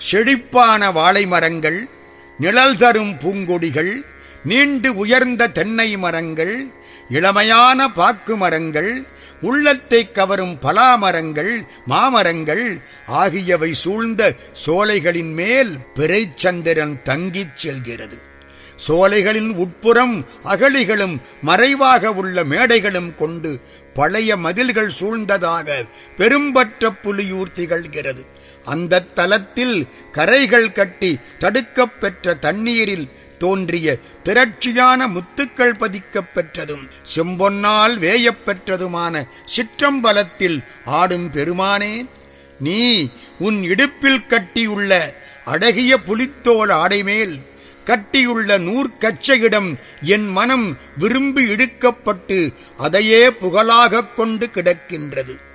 செழிப்பான வாழை மரங்கள் நிழல் தரும் பூங்கொடிகள் நீண்டு உயர்ந்த தென்னை மரங்கள் இளமையான பாக்கு மரங்கள் உள்ளத்தை கவரும் பலா மரங்கள் மாமரங்கள் ஆகியவை சூழ்ந்த சோலைகளின் மேல் பிறைச்சந்திரன் தங்கிச் செல்கிறது சோலைகளின் உட்புறம் அகழிகளும் மறைவாக உள்ள மேடைகளும் கொண்டு பழைய மதில்கள் சூழ்ந்ததாக பெரும்பற்ற புலியூர் திகழ்கிறது அந்த தலத்தில் கரைகள் கட்டி தடுக்கப் பெற்ற தண்ணீரில் தோன்றிய திரட்சியான முத்துக்கள் பதிக்கப் பெற்றதும் செம்பொன்னால் வேயப் பெற்றதுமான சிற்றம்பலத்தில் ஆடும் பெருமானே நீ உன் இடுப்பில் கட்டியுள்ள அழகிய புலித்தோல் ஆடைமேல் கட்டியுள்ள நூற்கச்சையிடம் என் மனம் விரும்பி இழுக்கப்பட்டு அதையே புகழாகக் கொண்டு கிடக்கின்றது